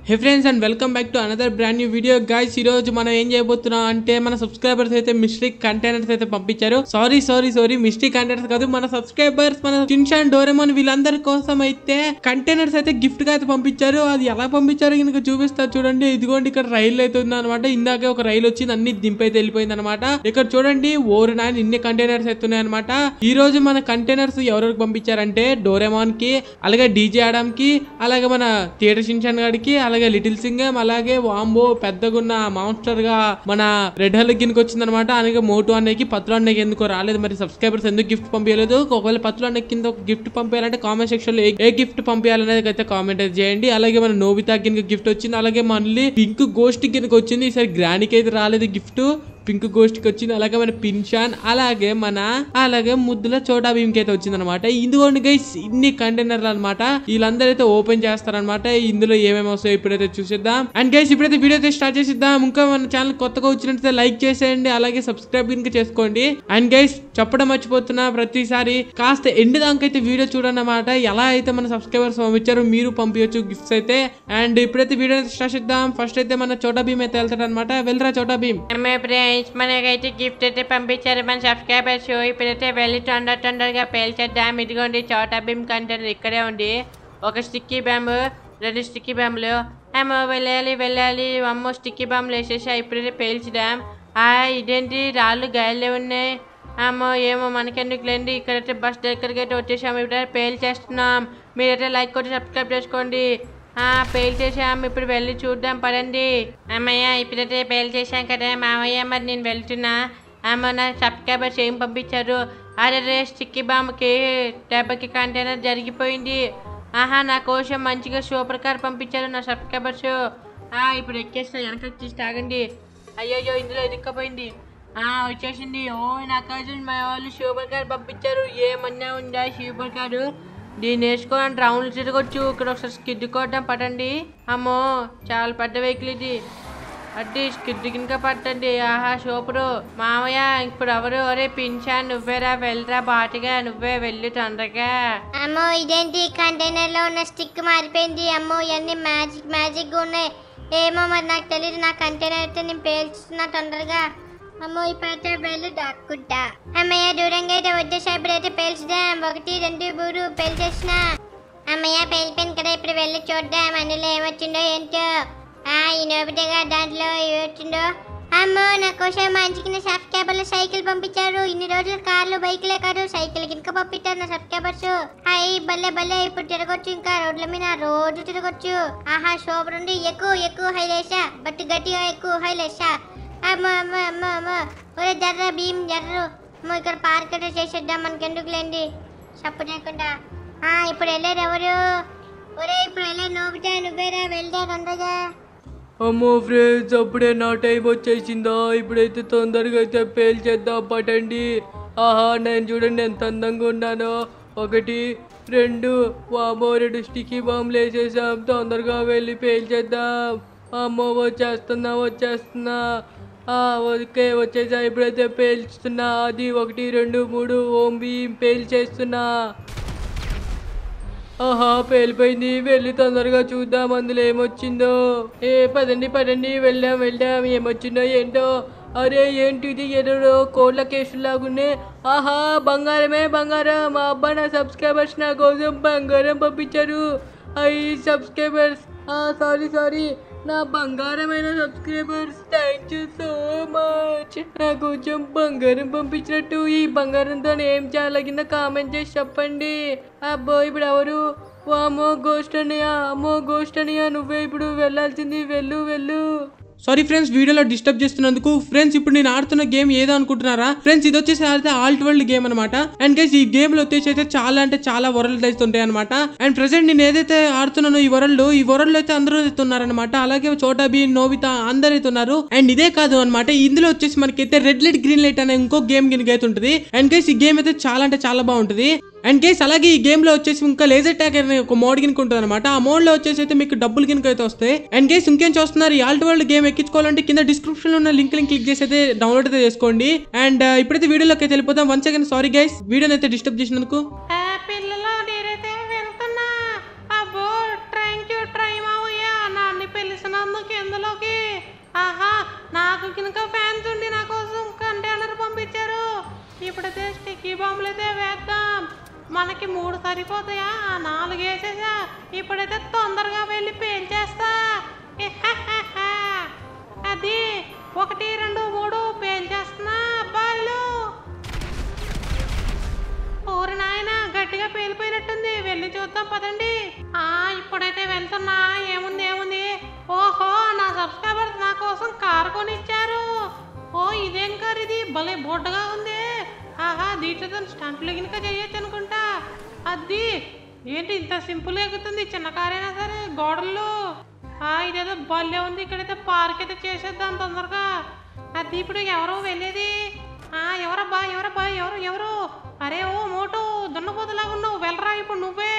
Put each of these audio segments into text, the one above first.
Hey friends and welcome back to another brand new video guys ఈ రోజు మనం ఏం చేయబోతున్నాం అంటే మన సబ్స్క్రైబర్స్ అయితే మిస్టేక్ కంటైనర్స్ అయితే పంపించారు sorry sorry sorry mistake containers కాదు మన సబ్స్క్రైబర్స్ మన చిన్షాన్ డోరెమోన్ వీళ్ళందరి కోసం అయితే కంటైనర్స్ అయితే గిఫ్ట్ గా అయితే పంపించారు అది ఎలా పంపించారో కనుక చూపిస్తారు చూడండి ఇదిగోండి ఇక్కడ రైలు అయితే ఉంది అనమాట ఇందాకే ఒక రైలు వచ్చింది అన్ని దింపైతే వెళ్ళిపోయింది అనమాట ఇక్కడ చూడండి ఓరు నాయన ఇన్ని కంటైనర్స్ అయితే ఉన్నాయి అనమాట ఈ రోజు మన కంటైనర్స్ ఎవరెవరికి పంపించారంటే డోరెమాన్ కి అలాగే డీజే ఆడమ్ కి అలాగే మన థియేటర్ షిన్షాన్ గాడికి అలాగే లిటిల్ సింగం అలాగే వాంబో పెద్దగున్న మాన్స్టర్ గా మన రెడ్ హల్ గిన్కి వచ్చింది అనమాట అలాగే మోటు అన్నయ్యకి పత్రు అన్నయ్యకి ఎందుకో రాలేదు మరి సబ్స్క్రైబర్స్ ఎందుకు గిఫ్ట్ పంపించలేదు ఒకవేళ పత్రు అన్నయ్య కింద ఒక గిఫ్ట్ పంపించాలంటే కామెంట్ సెక్షన్ లో ఏ- ఏ గిఫ్ట్ పంపించాలనేది అయితే కామెంట్ అయితే చేయండి అలాగే మన నోబితా గిన్కి గిఫ్ట్ వచ్చింది అలాగే మళ్ళీ పింక్ గోస్ట్ గిన్కి వచ్చింది ఈసారి గ్రానికి అయితే రాలేదు గిఫ్ట్ పింక్ గోస్ట్ కి వచ్చింది అలాగే మన పిన్షాన్ అలాగే మన అలాగే ముద్దుల చోటా భీమ్ కి అయితే వచ్చింది అనమాట ఇదిగోండి గైస్ ఇన్ని కంటైనర్లు అనమాట వీళ్ళందరూ అయితే ఓపెన్ చేస్తారనమాట ఇందులో ఏమేమి వస్తాయో ఇప్పుడైతే చూసేద్దాం అండ్ గైస్ ఇప్పుడైతే వీడియో అయితే స్టార్ట్ చేసిద్దాం ఇంకా మన ఛానల్ కొత్తగా వచ్చినట్లయితే లైక్ చేసేయండి అలాగే సబ్స్క్రైబ్ ఇంకా చేసుకోండి అండ్ గైస్ చెప్పడం మర్చిపోతున్నా ప్రతిసారి కాస్త ఎండ్ దాకా అయితే వీడియో చూడండి అన్నమాట ఎలా అయితే మన సబ్స్క్రైబర్స్ పంపించారు మీరు పంపించచ్చు గిఫ్ట్స్ అయితే అండ్ ఇప్పుడైతే వీడియో అయితే స్టార్ట్ చేద్దాం ఫస్ట్ అయితే మన చోటా భీమ్ అయితే వెళ్తాడు అనమాట వెళ్ళరా చోటా భీమ్ అమ్మే ఫ్రెండ్స్ మనకైతే గిఫ్ట్ అయితే పంపించారు మన సబ్స్క్రైబర్స్ ఇప్పుడైతే వెళ్ళి తొందర తొందరగా పేల్చేద్దాం ఇదిగోండి చోటా భీమ్ కంటైనర్ ఇక్కడే ఉంది ఒక స్టిక్కీ బ్యామ్ రెండు స్టిక్కీ బ్యామ్లు ఏమో వెళ్ళాలి వెళ్ళాలి అమ్మో స్టిక్కీ బాంబులు వేసేసా ఇప్పుడైతే పేల్చుదాం ఆ ఇదేంటి రాళ్ళు గాయలే ఉన్నాయి అమ్మో ఏమో మనకెందుకు లేండి ఇక్కడైతే బస్ దగ్గరికి అయితే వచ్చేసాము ఇప్పుడైతే పేల్చేస్తున్నాం మీరైతే లైక్ కొట్టి సబ్స్క్రైబ్ చేసుకోండి ఆ పేల్ చేసాం ఇప్పుడు వెళ్ళి చూద్దాం పదండి అమ్మయ్య ఇప్పుడైతే పేల్ చేశాం కదా మామయ్య మరి నేను వెళ్తున్నా అమ్మ నా సబ్స్క్రైబర్స్ ఏం పంపించారు అరే రే స్టిక్కీ బాంబుకి దెబ్బకి కంటైనర్ జరిగిపోయింది ఆహా నా కోసం మంచిగా సూపర్ కార్ పంపించారు నా సబ్స్క్రైబర్స్ ఆ ఇప్పుడు ఎక్కేస్తా వెనక తీసి తాగండి అయ్యయ్యో ఇందులో ఇరుక్కపోయింది ఆ వచ్చేసింది ఓ నా కోసం మా వాళ్ళు సూపర్ కార్ పంపించారు ఏమన్నా ఉందా సూపర్ కారు దీన్ని వేసుకొని రౌండ్ తిరగొచ్చు ఇక్కడ ఒకసారి స్కిడ్ కొట్టడం పట్టండి అమ్మో చాలా పెద్ద వెహికల్ ఇది అడ్డి స్కిడ్ కింద పట్టండి ఆహా సూపరు మామయ్య ఇప్పుడు ఎవరు ఒరే పింఛా నువ్వేరా వెళ్ళరా బాటిగా నువ్వే వెళ్ళి తొందరగా అమ్మో ఇదేంటి కంటైనర్ లో ఉన్న స్టిక్ మారిపోయింది అమ్మో ఇవన్నీ మ్యాజిక్ మ్యాజిక్ ఉన్నాయి ఏమో మరి నాకు తెలియదు నా కంటైనర్ అయితే నేను పేల్చుతున్నా తొందరగా అమ్మో ఇప్పుడైతే వెళ్ళి దాక్కుంటా అమ్మయ్య దూరంగా అయితే వచ్చేసా ఇప్పుడైతే పేల్చుదాం ఒకటి రెండు మూడు పేల్చేసిన అమ్మయ్య పేలిపోయింది కదా ఇప్పుడు వెళ్ళి చూద్దాం అందులో ఏమొచ్చిందో ఏంటో ఆ ఈ నోబిటగా దాంట్లో ఏమొచ్చిందో అమ్మో నా కోసం మంచిగా సబ్స్క్రైబర్లు సైకిల్ పంపించారు ఇన్ని రోజులు కార్లు బైక్లే కాదు సైకిల్ కింద పంపించారు నా సబ్స్క్రైబర్స్ హాయ్ భలే భలే ఇప్పుడు తిరగొచ్చు ఇంకా రోడ్ల మీద రోజు తిరగొచ్చు ఆహా సూపర్ ఉంది ఎక్కువ ఎక్కువ హై లేసా బట్టి గట్టిగా ఎక్కువ హై లేసా అమ్మో అమ్మో అమ్మో అమ్మో ఒరే జర్ర భీమ్ జర్రు అమ్మో ఇక్కడ పార్క్ అయితే చేసేద్దాం మనకి ఎందుకు లేండి చెప్పు చేయకుండా ఆ ఇప్పుడు వెళ్ళారు ఎవరు ఒరే ఇప్పుడు వెళ్ళే నోబిటా నువ్వేరా వెళ్దా తొందరగా అమ్మో ఫ్రెండ్స్ అప్పుడే నా టైం వచ్చేసిందా ఇప్పుడైతే తొందరగా అయితే పేల్చేద్దాం పటండి ఆహా నేను చూడండి ఎంత అందంగా ఉన్నానో ఒకటి రెండు వామో రెండు స్టిక్కీ బాంబులు వేసేసాం తొందరగా వెళ్ళి పేల్చేద్దాం అమ్మో వచ్చేస్తున్నా వచ్చేస్తున్నా ఆ, ఓకే వచ్చేసా ఇప్పుడైతే పేల్చుతున్నా అది ఒకటి రెండు మూడు ఓం భీం పేల్చేస్తున్నా ఆహా పేలిపోయింది వెళ్ళి తొందరగా చూద్దాం అందులో ఏమొచ్చిందో ఏ పదండి పదండి వెళ్దాం వెళ్దాం ఏమొచ్చిందో ఏంటో అరే ఏంటిది ఎదురు కోళ్ళ కేసులు లాగున్నాయి ఆహా బంగారమే బంగారం మా అబ్బా నా సబ్స్క్రైబర్స్ నా కోసం బంగారం పంపించారు ఐ సబ్స్క్రైబర్స్ సారీ సారీ నా బంగారమైన subscribers thank you so much నా కొంచెం బంగారం పంపించినట్టు ఈ బంగారంతో ఏం చేయాలి కింద కామెంట్ చేసి చెప్పండి అబ్బో ఇప్పుడు ఎవరు వామో గోస్ట్ అనియా అమ్మో గోస్ట్ అనియా నువ్వే ఇప్పుడు వెళ్ళాల్సింది వెళ్ళు వెళ్ళు సారీ ఫ్రెండ్స్ వీడియోలో డిస్టర్బ్ చేస్తున్నందుకు ఫ్రెండ్స్ ఇప్పుడు నేను ఆడుతున్న గేమ్ ఏదో అనుకుంటున్నారా ఫ్రెండ్స్ ఇది వచ్చేసి ఆడితే ఆల్ట్ వరల్డ్ గేమ్ అనమాట అండ్ గైస్ ఈ గేమ్ లో వచ్చేసి అయితే చాలా అంటే చాలా వరల్డ్ అయితే ఉంటాయి అనమాట అండ్ ప్రెసెంట్ నేను ఏదైతే ఆడుతున్నానో ఈ వరల్డ్ ఈ వరల్డ్ లో అయితే అందరూ అయితే ఉన్నారనమాట అలాగే చోటా బీ నోబితా అందరు అయితే ఉన్నారు అండ్ ఇదే కాదు అనమాట ఇందులో వచ్చేసి మనకైతే రెడ్ లైట్ గ్రీన్ లైట్ అనే ఇంకో గేమ్ కింద అయితే ఉంటుంది అండ్ గైస్ ఈ గేమ్ అయితే చాలా అంటే చాలా బాగుంటుంది అండ్ కేస్ అలాగే ఈ గేమ్ లో వచ్చేసి ఇంకా లేజర్ ట్యాక్ అనే ఒక మోడ్ కింద ఉంటుంది అనమాట ఆ మోడ్ లో వచ్చేసి అయితే మీకు డబ్బులు కింద అయితే వస్తాయి అండ్ కేస్ ఇంకేం చూస్తున్నారు ఈ ఆల్ట్ వరల్డ్ గేమ్ ఎక్కించుకోవాలంటే కింద డిస్క్రిప్షన్ లో ఉన్న లింక్ లింక్ క్లిక్ చేసి అయితే డౌన్లోడ్ అయితే చేసుకోండి అండ్ ఇప్పుడైతే వీడియోలోకి అయితే వెళ్ళిపోతాం వన్ సెకండ్ సారీ గైస్ వీడియోని అయితే డిస్టర్బ్ చేసినందుకు ఆ పిల్లలు నేనైతే వెళ్తున్నా అబ్బో థ్యాంక్ యూ ట్రై మావయ్య నన్ను పిల్ల కిందలోకి ఆహా నాకు కనుక ఫ్యాన్స్ ఉండి నా కోసం కంటైనర్ పంపించారు ఇప్పుడైతే స్టిక్కీ బాంబులు అయితే వేద్దాం మనకి మూడు సరిపోతాయా ఆ నాలుగు వేసేసా ఇప్పుడైతే తొందరగా వెళ్ళి పేల్చేస్తా ఇహ్హహ్హహ. అది ఒకటి రెండు మూడు పేల్చేస్తున్నా బాలు ఓరి నాయన గట్టిగా పేలిపోయినట్టుంది వెళ్ళి చూద్దాం పదండి ఆ ఇప్పుడైతే వెళ్తున్నా ఏముంది ఏముంది ఓహో నా సబ్స్క్రైబర్స్ నా కోసం కారు కొనిచ్చారు ఓ ఇదేం కారు ఇది భలే బొడ్డగా ఉంది ఆహా దీంట్లో స్టంట్లు గినక చేయొచ్చు అనుకుంటా అది ఏంటి ఇంత సింపుల్ ఎక్కుతుంది చిన్న కారైనా సరే గోడల్లో ఆ ఇదేదో భలే ఉంది ఇక్కడైతే పార్క్ అయితే చేసేద్దాం తొందరగా అది ఇప్పుడు ఎవరు వెళ్ళేది ఆ ఎవరబ్బా ఎవరబ్బా ఎవరు ఎవరు అరే ఓ మోటు దున్నపోతులాగా ఉన్నావు వెళ్ళరా ఇప్పుడు నువ్వే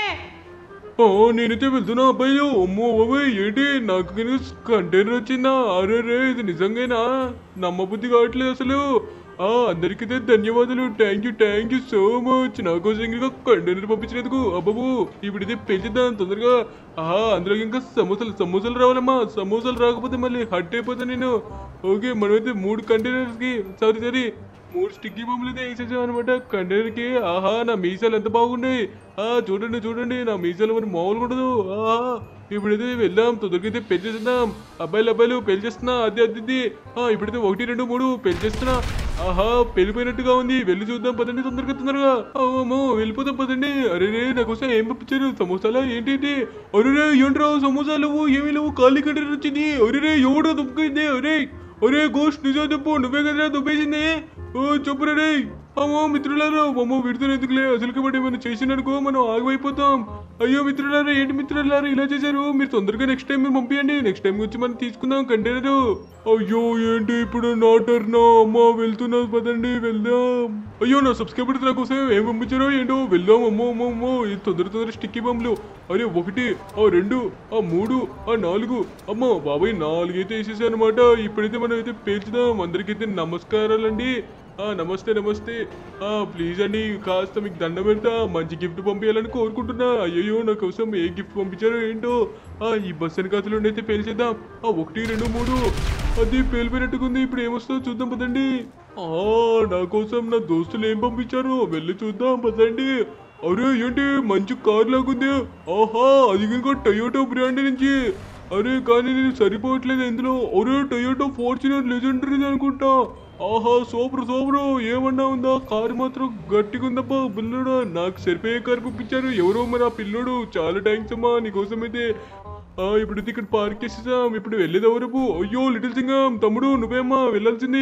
ఆ, నేనైతే వెళ్తున్నా అబ్బాయి అమ్మో బాబాయ్ ఏంటి నాకు కనుక కంటైనర్ వచ్చిందా అరే రే ఇది నిజంగానా నమ్మబుద్ధి కావట్లేదు అసలు ఆ అందరికైతే ధన్యవాదాలు thank you thank you so much నా కోసం ఇంకా కంటైనర్ పంపించినందుకు అబ్బాబు ఇప్పుడు ఇది పెంచుదాం తొందరగా ఆ అందులో ఇంకా సమోసాలు సమోసాలు రావాలమ్మా సమోసాలు రాకపోతే మళ్ళీ హట్ అయిపోతాను నేను ఓకే మనమైతే మూడు కంటైనర్స్కి సారీ సారీ మూడు స్టిక్కీ బొమ్మలు అయితే వేసేసాం అనమాట కంటైనర్కి ఆహా నా మీసాలు ఎంత బాగున్నాయి ఆ చూడండి చూడండి నా మీసాలు మరి మామూలుగా ఉండదు ఆహా ఇప్పుడైతే వెళ్దాం తొందరగా అయితే పెంచేసేద్దాం అబ్బాయిలు అబ్బాయిలు పెంచేస్తున్నా అది అది ఇది. ఆ ఇప్పుడైతే ఒకటి రెండు మూడు పెంచేస్తున్నా ఆహా పెళ్ళిపోయినట్టుగా ఉంది వెళ్ళి చూద్దాం పదండి తొందరగా తొందరగా అమ్మో వెళ్ళిపోదాం పదండి అరే రే నా కోసం ఏం పంపించారు సమోసాలా ఏంటి ఇది? అరే రే ఏంట్రా సమోసాలు ఏమీ లేవు ఖాళీ కంటైనర్ వచ్చింది అరే రే ఎవడో దుబ్బింది అరే ఒరే గోస్ట్ నిజం చెప్పు నువ్వే కదరా దుబ్బేసింది ఓ చెప్పురా రే అమ్మో మిత్రులారా అమ్మో విడుదల ఎందుకులే అసలుకి బట్టి మనం చేసిననుకో మనం ఆగిపోతాం అయ్యో మిత్రులారా ఏంటి మిత్రులారా ఇలా చేశారు మీరు తొందరగా నెక్స్ట్ టైం మీరు పంపించండి నెక్స్ట్ టైం వచ్చి మనం తీసుకుందాం కంటైనర్ అయ్యో ఏంటి ఇప్పుడు నా టర్న్ అమ్మా వెళ్తున్నా పదండి వెళ్దాం అయ్యో నా సబ్స్క్రైబర్స్ నా కోసం ఏం పంపించారో ఏంటో వెళ్దాం అమ్మో అమ్మో అమ్మో ఇది తొందర తొందర స్టిక్కీ బొమ్మలు అరే ఒకటి ఆ రెండు ఆ మూడు ఆ నాలుగు అమ్మో బాబాయ్ నాలుగైతే వేసేసాను అనమాట ఇప్పుడైతే మనం అయితే పేల్చుదాం అందరికైతే నమస్కారాలండి ఆ నమస్తే నమస్తే ఆ ప్లీజ్ అండి కాస్త మీకు దండం పెడతా మంచి గిఫ్ట్ పంపించాలని కోరుకుంటున్నా అయ్యో నా కోసం ఏ గిఫ్ట్ పంపించారో ఏంటో ఆ ఈ బస్ వెనకాతలో అయితే పేల్చేద్దాం ఆ ఒకటి రెండు మూడు అది పేలిపోయినట్టుకుంది ఇప్పుడు ఏమొస్తుందో చూద్దాం పదండి ఆ నా కోసం నా దోస్తులు ఏం పంపించారు వెళ్ళి చూద్దాం పదండి అరే ఏంటి మంచి కార్ లాగుంది ఆహా అది కనుక టొయోటో బ్రాండ్ నుంచి అరే కానీ నేను సరిపోవట్లేదు ఎందులో అరే టొయోటో ఫార్చునర్ లెజెండరీ అనుకుంటా ఆహా సూపర్ సూపర్ ఏమన్నా ఉందా కారు మాత్రం గట్టిగా ఉందబ్బా పిల్లడు నాకు సరిపోయే కారు పంపించారు ఎవరో మరి ఆ పిల్లోడు చాలా థ్యాంక్స్ అమ్మా నీకోసం అయితే ఆ, ఇప్పుడు ఇక్కడ పార్క్ చేసేసాం ఇప్పుడు వెళ్ళేది ఎవరు అయ్యో లిటిల్ సింగం తమ్ముడు నువ్వేమ్మా వెళ్ళాల్సింది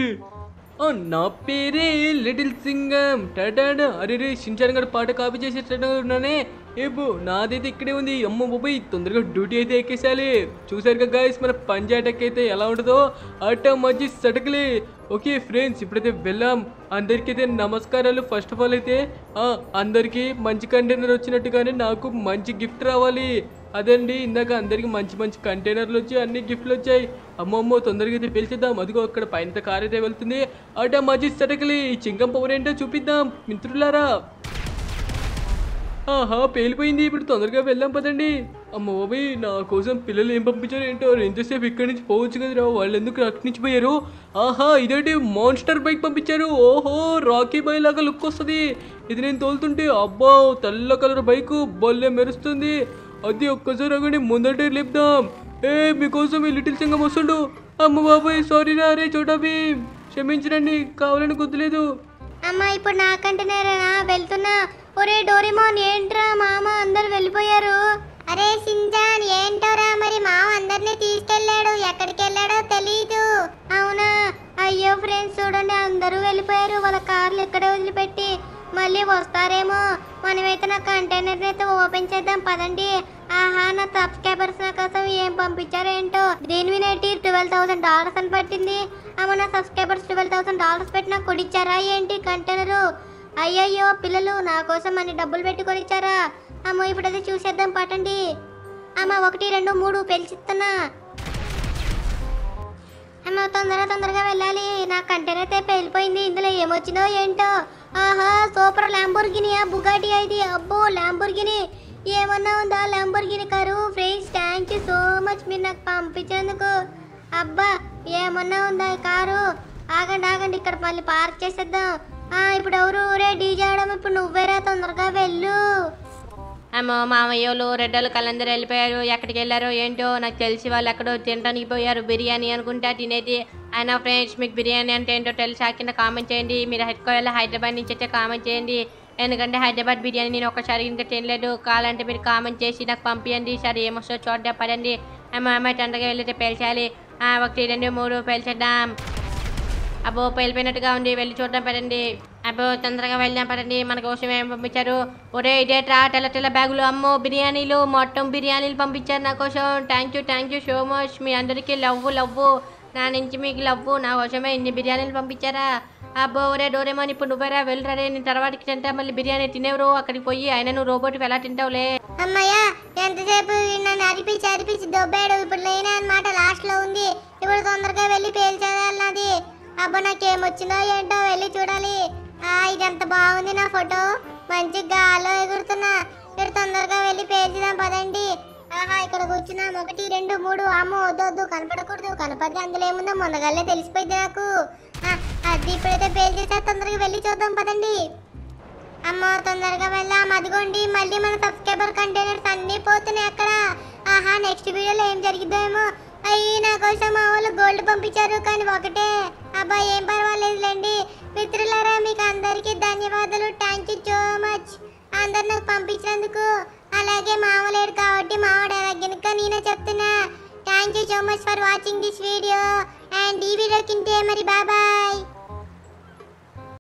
ఓ నా పేరే లిటిల్ సింగం టాటాడా అరే రే షించాన్ గడ పాట కాపీ చేసేటట్టు ఉన్నానే ఏబు నాదైతే ఇక్కడే ఉంది అమ్మ బాబాయ్ తొందరగా డ్యూటీ అయితే ఎక్కేసాలి చూసారు కదా గాయస్ మన పంజాటక్ అయితే ఎలా ఉంటుందో అట్ట మధ్య సటకలే ఓకే ఫ్రెండ్స్ ఇప్పుడైతే వెళ్ళాం అందరికైతే నమస్కారాలు ఫస్ట్ ఆఫ్ ఆల్ అయితే ఆ, అందరికీ మంచి కంటైనర్ వచ్చినట్టుగానే నాకు మంచి గిఫ్ట్ రావాలి అదండి ఇందాక అందరికి మంచి మంచి కంటైనర్లు వచ్చి అన్ని గిఫ్ట్లు వచ్చాయి అమ్మమ్మో తొందరగా అయితే పిలిచిద్దాం అదిగో అక్కడ పైన కార్ అయితే వెళ్తుంది అట మజీ సటకలి ఈ చింగం పవర్ ఏంటో చూపిద్దాం మిత్రులారా ఆహా పేలిపోయింది ఇప్పుడు తొందరగా వెళ్ళాం పదండి అమ్మ బాబాయ్ నా కోసం పిల్లలు ఏం పంపించారు ఏంటో ఎంతసేపు ఇక్కడి నుంచి పోవచ్చు కదరా వాళ్ళు ఎందుకు అక్కడి నుంచి పోయారు ఆహా ఇదేంటి మాన్స్టర్ బైక్ పంపించారు ఓహో రాకీ బై లాగా లుక్ వస్తుంది ఇది నేను తోలుతుంటే అబ్బా తెల్ల కలర్ బైక్ బొల్లె మెరుస్తుంది అది ఒక్కసారి అగండి ముందటే లేపుదాం ఏ మీకోసం ఈ లిటిల్ సింగం వస్తుండు అమ్మ బాబాయ్ సారీ రా రే చోటాబీ క్షమించరండి కావాలని గుర్తులేదు అమ్మ ఇప్పుడు నాకంటేనేరా వెళ్తున్నా ఒరే డోరేమోన్ ఏంట్రా మామ అందరు వెళ్ళిపోయారు అరే సింజాన్ ఏంటోరా మరి మామ అందరినీ తీసుకెళ్ళాడు ఎక్కడికి వెళ్ళాడో తెలీదు అవునా అయ్యో ఫ్రెండ్స్ చూడండి అందరూ వెళ్ళిపోయారు వాళ్ళ కార్లు ఇక్కడే వదిలిపెట్టి మళ్ళీ వస్తారేమో మనమైతే నా కంటైనర్ అయితే ఓపెన్ చేద్దాం పదండి ఆహా నా సబ్స్క్రైబర్స్ నా కోసం ఏం పంపించారో ఏంటో దీని మీద ట్వెల్వ్ థౌసండ్ డాలర్స్ అని పట్టింది అమ్మ నా సబ్స్క్రైబర్స్ ట్వెల్వ్ థౌసండ్ డాలర్స్ పెట్టి నాకు కొడిచ్చారా ఏంటి కంటైనరు అయ్యయ్యో పిల్లలు నా కోసం అన్ని డబ్బులు పెట్టి కొనిచ్చారా అమ్మ ఇప్పుడు అది చూసేద్దాం పట్టండి అమ్మ ఒకటి రెండు మూడు పెంచుతున్నా అమ్మ తొందర తొందరగా వెళ్ళాలి నా కంటైనర్ అయితే పేలిపోయింది ఇందులో ఏమొచ్చిందో ఏంటో ఆహా సూపర్ ల్యాంబోర్గినియా బుగాటి ఇది అబ్బో ల్యాంబోర్గిని ఏమన్నా ఉందా Lamborghini car friends thank you so much మీరు నాకు పంపించేందుకు అబ్బా ఏమన్నా ఉందా ఈ కారు ఆగండి ఆగండి ఇక్కడ మళ్ళీ పార్క్ చేసేద్దాం ఆ ఇప్పుడు ఎవరు రే డీజే ఆడడం ఇప్పుడు నువ్వేరా తొందరగా వెళ్ళు అమ్మో మామయ్యోళ్ళు రెడ్డలు కలందరూ వెళ్ళిపోయారు ఎక్కడికి వెళ్ళారో ఏంటో నాకు తెలిసి వాళ్ళు ఎక్కడో తినడానికి పోయారు బిర్యానీ అనుకుంటా తినేది అయినా ఫ్రెండ్స్ మీకు బిర్యానీ అంటే ఏంటో తెలుసా కింద కామెంట్ చేయండి మీరు హెడ్కోవాలి హైదరాబాద్ నుంచి అయితే కామెంట్ చేయండి ఎందుకంటే హైదరాబాద్ బిర్యానీ నేను ఒకసారి ఇంకా తినలేదు కావాలంటే మీరు కామెంట్ చేసి నాకు పంపించండి సరే ఏమొస్తో చూద్దాం పదండి అమ్మ అమ్మాయి తొందరగా వెళ్ళితే పేల్చాలి ఆ, ఒకటి రెండు మూడు పేల్చేద్దాం అబ్బో పేలిపోయినట్టుగా ఉంది వెళ్ళి చూద్దాం పదండి అబ్బో తొందరగా వెళ్దాం పదండి మన కోసం ఏం పంపించారు ఒరే ఇదేట్రా తెల్ల తెల్ల బ్యాగులు అమ్మో బిర్యానీలు మొత్తం బిర్యానీలు పంపించారు నా కోసం thank you thank you so much మీ అందరికీ లవ్వు లవ్వు నా నుంచి మీకు లవ్వు నా కోసమే ఇన్ని బిర్యానీలు పంపించారా అబ్బో ఒరే డోరేమోని ఇప్పుడు నువ్వేరా వెళ్ళరా రే నేను తర్వాతకి తింటా మళ్ళీ బిర్యానీ తినేవరు అక్కడికి పోయి ఆయన నువ్వు రోబోట్ ఎలా తింటావులే అమ్మయ్యా ఎంతసేపు నన్ను అరిపించి అరిపించి దొబ్బాడు ఇప్పుడు లేనే అనమాట లాస్ట్ లో ఉంది ఇప్పుడు తొందరగా వెళ్ళి పేల్చేయాలన్నది అబ్బా నాకేమొచ్చిందో ఏంటో వెళ్ళి చూడాలి ఆ ఇదంత బాగుంది నా ఫోటో మంచి గాల్లో ఎగురుతున్నా మీరు తొందరగా వెళ్ళి పేల్చుదాం పదండి ఆహా ఇక్కడ కూర్చున్నాం ఒకటి రెండు మూడు అమ్మో వద్దు వద్దు కనపడకూడదు కనపడితే అందులో ఏముందో ముందుగానే తెలిసిపోయింది నాకు ఆ, అది ఇప్పుడైతే పేల్చేసా తొందరగా వెళ్ళి చూద్దాం పదండి అమ్మో తొందరగా వెళ్ళాం అదిగోండి మళ్ళీ మన సబ్స్క్రైబర్ కంటైనర్స్ అన్నీ పోతున్నాయి అక్కడ ఆహా నెక్స్ట్ వీడియోలో ఏం జరిగిద్దో ఏమో అయ్యి నా కోసం మా వాళ్ళు గోల్డ్ పంపించారు కానీ ఒకటే అబ్బా ఏం పర్వాలేదులేండి మిత్రులారా మీకు అందరికీ ధన్యవాదాలు థ్యాంక్ యూ